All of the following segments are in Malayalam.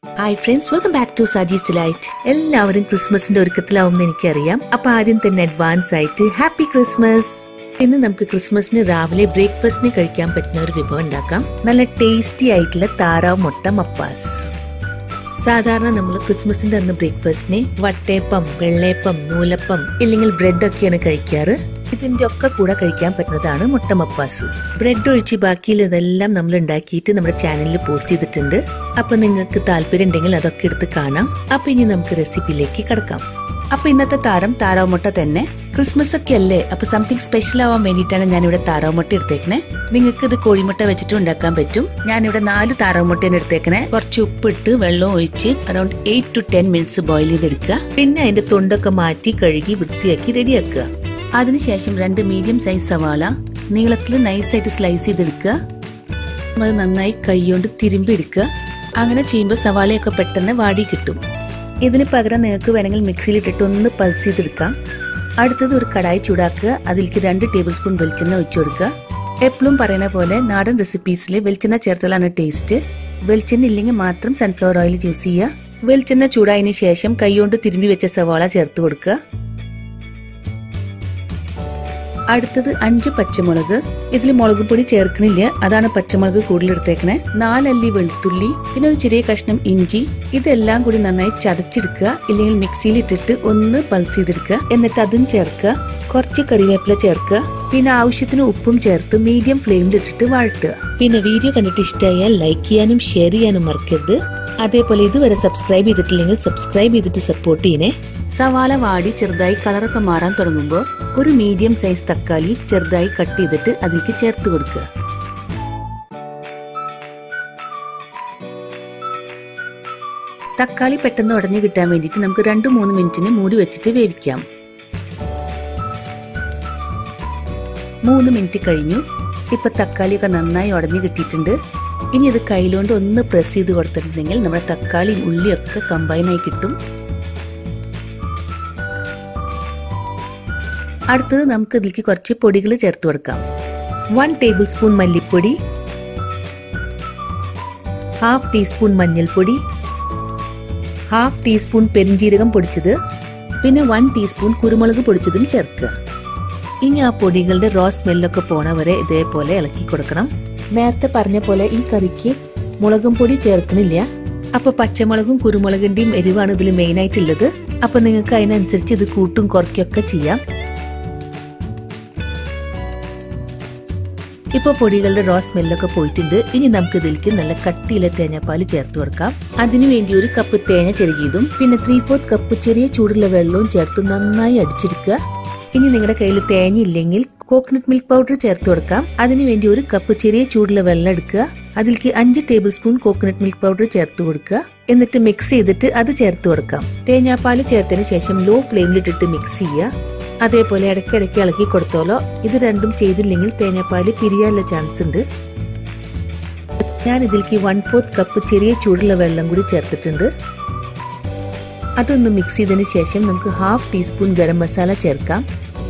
hi friends welcome back to Saji's delight എല്ലാവരും ക്രിസ്മസിന്റെ ഒരുക്കത്തിലാവുമെന്ന് എനിക്കറിയാം അപ്പൊ ആദ്യം തന്നെ അഡ്വാൻസ് ആയിട്ട് ഹാപ്പി ക്രിസ്മസ് ഇന്ന് നമുക്ക് ക്രിസ്മസിന് രാവിലെ ബ്രേക്ക്ഫാസ്റ്റിന് കഴിക്കാൻ പറ്റുന്ന ഒരു വിഭവം ഉണ്ടാക്കാം നല്ല ടേസ്റ്റി ആയിട്ടുള്ള താറാവ് മുട്ട മപ്പാസ് സാധാരണ നമ്മൾ ക്രിസ്മസിന്റെ അന്ന് ബ്രേക്ക്ഫാസ്റ്റിന് വട്ടയപ്പം വെള്ളയപ്പം നൂലപ്പം ഇല്ലെങ്കിൽ ബ്രെഡ് ഒക്കെയാണ് കഴിക്കാറ് ഇതിന്റെ ഒക്കെ കൂടെ കഴിക്കാൻ പറ്റുന്നതാണ് മുട്ട മപ്പാസ് ബ്രെഡ് ഒഴിച്ച് ബാക്കിയിൽ ഇതെല്ലാം നമ്മൾ ഉണ്ടാക്കിയിട്ട് നമ്മുടെ ചാനലിൽ പോസ്റ്റ് ചെയ്തിട്ടുണ്ട് അപ്പൊ നിങ്ങൾക്ക് താല്പര്യം ഉണ്ടെങ്കിൽ അതൊക്കെ എടുത്ത് കാണാം അപ്പൊ ഇനി നമുക്ക് റെസിപ്പിയിലേക്ക് കിടക്കാം അപ്പൊ ഇന്നത്തെ താരം താറാവ് മുട്ട തന്നെ ക്രിസ്മസ് ഒക്കെ അല്ലേ അപ്പൊ സംതിങ് സ്പെഷ്യൽ ആവാൻ വേണ്ടിയിട്ടാണ് ഞാൻ ഇവിടെ താറാവ് മുട്ട എടുത്തേക്കണേ നിങ്ങൾക്ക് ഇത് കോഴിമുട്ട വെച്ചിട്ട് ഉണ്ടാക്കാൻ പറ്റും ഞാൻ ഇവിടെ നാല് താറാവ് മുട്ടയാണ് എടുത്തേക്കണേ കുറച്ച് ഉപ്പിട്ട് വെള്ളം ഒഴിച്ച് around eight to ten minutes boil ചെയ്തെടുക്കുക പിന്നെ അതിന്റെ തൊണ്ടൊക്കെ മാറ്റി കഴുകി വൃത്തിയാക്കി റെഡിയാക്കുക അതിനുശേഷം രണ്ട് മീഡിയം സൈസ് സവാള നീളത്തിൽ നൈസായിട്ട് സ്ലൈസ് ചെയ്തെടുക്കുക അത് നന്നായി കൈകൊണ്ട് തിരുമ്പി എടുക്കുക അങ്ങനെ ചെയ്യുമ്പോൾ സവാളയൊക്കെ പെട്ടെന്ന് വാടി കിട്ടും ഇതിന് പകരം നിങ്ങൾക്ക് വേണമെങ്കിൽ മിക്സിയിലിട്ടിട്ട് ഒന്ന് പൾസ് ചെയ്തെടുക്കാം അടുത്തത് ഒരു കടായി ചൂടാക്കുക അതിലേക്ക് രണ്ട് ടേബിൾ സ്പൂൺ വെളിച്ചെണ്ണ ഒഴിച്ചു കൊടുക്കുക എപ്പോഴും പറയുന്ന പോലെ നാടൻ റെസിപ്പീസിൽ വെളിച്ചെണ്ണ ചേർത്തലാണ് ടേസ്റ്റ് വെളിച്ചെണ്ണ ഇല്ലെങ്കിൽ മാത്രം സൺഫ്ലവർ ഓയിൽ യൂസ് ചെയ്യുക വെളിച്ചെണ്ണ ചൂടായതിനു ശേഷം കൈകൊണ്ട് തിരുമ്പി വെച്ച സവാള ചേർത്ത് കൊടുക്കുക അടുത്തത് അഞ്ച് പച്ചമുളക് ഇതിൽ മുളക് പൊടി ചേർക്കണില്ല അതാണ് പച്ചമുളക് കൂടുതൽ എടുത്തേക്കണേ നാലല്ലി വെളുത്തുള്ളി പിന്നെ ഒരു ചെറിയ കഷ്ണം ഇഞ്ചി ഇതെല്ലാം കൂടി നന്നായി ചതച്ചെടുക്കുക ഇല്ലെങ്കിൽ മിക്സിയിൽ ഇട്ടിട്ട് ഒന്ന് പൾസ് ചെയ്തെടുക്കുക എന്നിട്ട് അതും ചേർക്കുക കുറച്ച് കറിവേപ്പില ചേർക്കുക പിന്നെ ആവശ്യത്തിന് ഉപ്പും ചേർത്ത് മീഡിയം ഫ്ലെയിമിൽ ഇട്ടിട്ട് വഴട്ടുക പിന്നെ വീഡിയോ കണ്ടിട്ട് ഇഷ്ടമായാൽ ലൈക്ക് ചെയ്യാനും ഷെയർ ചെയ്യാനും മറക്കരുത് അതേപോലെ ഇതുവരെ സബ്സ്ക്രൈബ് ചെയ്തിട്ടില്ലെങ്കിൽ സബ്സ്ക്രൈബ് ചെയ്തിട്ട് സപ്പോർട്ട് ചെയ്യണേ സവാള വാടി ചെറുതായി കളറൊക്കെ മാറാൻ തുടങ്ങുമ്പോൾ ഒരു മീഡിയം സൈസ് തക്കാളി ചെറുതായി കട്ട് ചെയ്തിട്ട് അതിലേക്ക് ചേർത്ത് കൊടുക്കുക തക്കാളി പെട്ടെന്ന് ഉടഞ്ഞു കിട്ടാൻ വേണ്ടിയിട്ട് നമുക്ക് രണ്ട് മൂന്ന് മിനിറ്റിന് മൂടി വെച്ചിട്ട് വേവിക്കാം മൂന്ന് മിനിറ്റ് കഴിഞ്ഞു ഇപ്പൊ തക്കാളിയൊക്കെ നന്നായി ഉടഞ്ഞു കിട്ടിയിട്ടുണ്ട് ഇനി ഇത് കയ്യിലോണ്ട് ഒന്ന് പ്രസ് ചെയ്ത് കൊടുത്തിട്ടുണ്ടെങ്കിൽ നമ്മുടെ തക്കാളിയും ഉള്ളിയൊക്കെ കമ്പൈനായി കിട്ടും അടുത്തത് നമുക്ക് ഇതിലേക്ക് കുറച്ച് പൊടികൾ ചേർത്ത് കൊടുക്കാം വൺ ടേബിൾ സ്പൂൺ മല്ലിപ്പൊടി ഹാഫ് ടീസ്പൂൺ മഞ്ഞൾപ്പൊടി ഹാഫ് ടീസ്പൂൺ പെരിഞ്ജീരകം പൊടിച്ചത് പിന്നെ വൺ ടീസ്പൂൺ കുരുമുളക് പൊടിച്ചതും ചേർക്കുക ഇനി ആ പൊടികളുടെ റോ സ്മെല്ലൊക്കെ പോണ വരെ ഇതേപോലെ ഇളക്കി കൊടുക്കണം നേരത്തെ പറഞ്ഞ പോലെ ഈ കറിക്ക് മുളകും പൊടി ചേർക്കണില്ല അപ്പൊ പച്ചമുളകും കുരുമുളകിന്റെയും എരിവാണ് ഇതിൽ മെയിൻ ആയിട്ടുള്ളത് അപ്പൊ നിങ്ങൾക്ക് അതിനനുസരിച്ച് ഇത് കൂട്ടും കുറയ്ക്കൊക്കെ ചെയ്യാം ഇപ്പൊ പൊടികളുടെ റോ സ്മെല്ലൊക്കെ പോയിട്ടുണ്ട് ഇനി നമുക്ക് ഇതിലേക്ക് നല്ല കട്ടിയിലെ തേങ്ങാപ്പാൽ ചേർത്ത് കൊടുക്കാം അതിനുവേണ്ടി ഒരു കപ്പ് തേങ്ങ ചെറുകിയതും പിന്നെ ത്രീ ഫോർത്ത് കപ്പ് ചെറിയ ചൂടുള്ള വെള്ളവും ചേർത്ത് നന്നായി അടിച്ചെടുക്കുക ഇനി നിങ്ങളുടെ കയ്യിൽ തേങ്ങ ഇല്ലെങ്കിൽ കോക്കനട്ട് മിൽക്ക് പൗഡർ ചേർത്ത് കൊടുക്കാം അതിനുവേണ്ടി ഒരു കപ്പ് ചെറിയ ചൂടുള്ള വെള്ളം എടുക്കുക അതിലേക്ക് അഞ്ച് tablespoon coconut milk powder ചേർത്ത് കൊടുക്കുക എന്നിട്ട് മിക്സ് ചെയ്തിട്ട് അത് ചേർത്ത് കൊടുക്കാം തേങ്ങാപ്പാൽ ചേർത്തതിന് ശേഷം ലോ ഫ്ലെയിമിലിട്ടിട്ട് മിക്സ് ചെയ്യുക അതേപോലെ ഇടയ്ക്കിടയ്ക്ക് ഇളക്കി കൊടുത്തോലോ ഇത് രണ്ടും ചെയ്തില്ലെങ്കിൽ തേങ്ങാപ്പാല് പിരിയാനുള്ള ചാൻസ് ഉണ്ട് ഞാൻ ഇതിലേക്ക് വൺ ഫോർത്ത് കപ്പ് ചെറിയ ചൂടുള്ള വെള്ളം കൂടി ചേർത്തിട്ടുണ്ട് അതൊന്ന് മിക്സ് ചെയ്തതിന് ശേഷം നമുക്ക് ഹാഫ് ടീസ്പൂൺ ഗരം മസാല ചേർക്കാം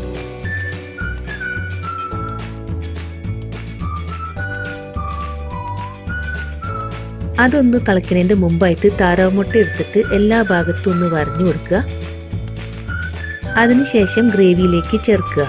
അതൊന്ന് തിളക്കുന്നതിന്റെ മുമ്പായിട്ട് താറാവ് മുട്ട എടുത്തിട്ട് എല്ലാ ഭാഗത്തും ഒന്ന് വരഞ്ഞു കൊടുക്കുക അതിനുശേഷം ഗ്രേവിയിലേക്ക് ചേർക്കുക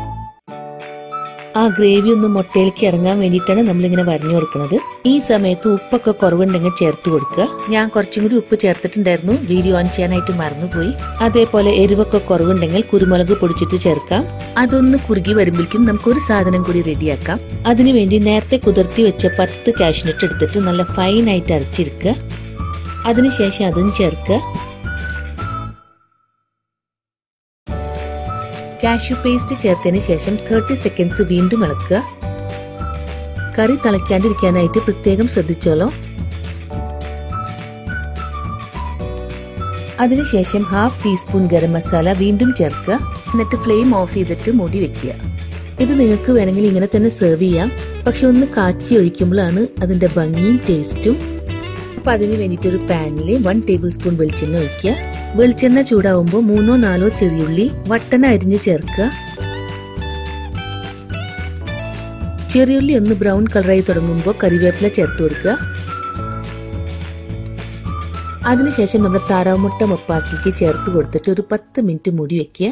ആ ഗ്രേവി ഒന്ന് മുട്ടയിലേക്ക് ഇറങ്ങാൻ വേണ്ടിയിട്ടാണ് നമ്മളിങ്ങനെ വരഞ്ഞു കൊടുക്കുന്നത് ഈ സമയത്ത് ഉപ്പൊക്കെ കുറവുണ്ടെങ്കിൽ ചേർത്ത് കൊടുക്കുക ഞാൻ കുറച്ചും കൂടി ഉപ്പ് ചേർത്തിട്ടുണ്ടായിരുന്നു വീഡിയോ ഓൺ ചെയ്യാനായിട്ട് മറന്നുപോയി അതേപോലെ എരിവൊക്കെ കുറവുണ്ടെങ്കിൽ കുരുമുളക് പൊടിച്ചിട്ട് ചേർക്കാം അതൊന്ന് കുറുകി വരുമ്പോഴേക്കും നമുക്ക് ഒരു സാധനം കൂടി റെഡിയാക്കാം അതിനുവേണ്ടി നേരത്തെ കുതിർത്തി വെച്ച പത്ത് കാഷ്നട്ട് എടുത്തിട്ട് നല്ല ഫൈൻ ആയിട്ട് അരച്ചെടുക്കുക അതിനുശേഷം അതും ചേർക്കുക കാഷ്യൂ പേസ്റ്റ് ചേർത്തതിന് ശേഷം തേർട്ടി സെക്കൻഡ്സ് വീണ്ടും ഇളക്കുക കറി തിളയ്ക്കാണ്ടിരിക്കാനായിട്ട് പ്രത്യേകം ശ്രദ്ധിച്ചോളൂ അതിനുശേഷം ഹാഫ് ടീസ്പൂൺ ഗരം മസാല വീണ്ടും ചേർക്കുക എന്നിട്ട് ഫ്ലെയിം ഓഫ് ചെയ്തിട്ട് മൂടി വെക്കുക ഇത് നിങ്ങൾക്ക് വേണമെങ്കിൽ ഇങ്ങനെ തന്നെ സെർവ് ചെയ്യാം പക്ഷെ ഒന്ന് കാച്ചി ഒഴിക്കുമ്പോഴാണ് അതിന്റെ ഭംഗിയും ടേസ്റ്റും അപ്പൊ അതിന് വേണ്ടിയിട്ട് ഒരു പാനിൽ വൺ ടേബിൾ സ്പൂൺ വെളിച്ചെണ്ണ ഒഴിക്കുക വെളിച്ചെണ്ണ ചൂടാവുമ്പോൾ മൂന്നോ നാലോ ചെറിയുള്ളി വട്ടന അരിഞ്ഞ് ചേർക്കുക ചെറിയുള്ളി ഒന്ന് ബ്രൗൺ കളറായി തുടങ്ങുമ്പോൾ കറിവേപ്പില ചേർത്ത് കൊടുക്കുക അതിനുശേഷം നമ്മുടെ താറാമുട്ട മപ്പാസിലേക്ക് ചേർത്ത് കൊടുത്തിട്ട് ഒരു പത്ത് മിനിറ്റ് മൂടി വെക്കുക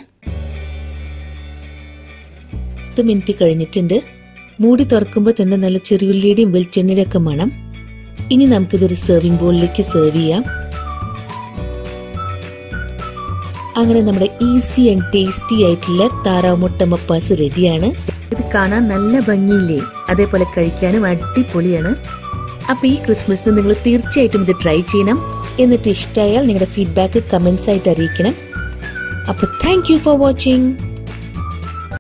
പത്ത് മിനിറ്റ് കഴിഞ്ഞിട്ടുണ്ട് മൂടി തുറക്കുമ്പോൾ തന്നെ നല്ല ചെറിയുള്ളിയുടെയും വെളിച്ചെണ്ണയുടെ ഒക്കെ മണം ഇനി നമുക്കിതൊരു സെർവിംഗ് ബോളിലേക്ക് സെർവ് ചെയ്യാം അങ്ങനെ നമ്മുടെ ഈസി ആൻഡ് ടേസ്റ്റി ആയിട്ടുള്ള താറാമുട്ട മപ്പാസ് റെഡിയാണ് ഇത് കാണാൻ നല്ല ഭംഗിയില്ലേ അതേപോലെ കഴിക്കാനും അടിപൊളിയാണ് അപ്പൊ ഈ ക്രിസ്മസിന് നിങ്ങൾ തീർച്ചയായിട്ടും ഇത് ട്രൈ ചെയ്യണം എന്നിട്ട് ഇഷ്ടമായാൽ നിങ്ങളുടെ ഫീഡ്ബാക്ക് കമന്റ്സ് ആയിട്ട് അറിയിക്കണം അപ്പൊ താങ്ക് യു ഫോർ വാച്ചിങ്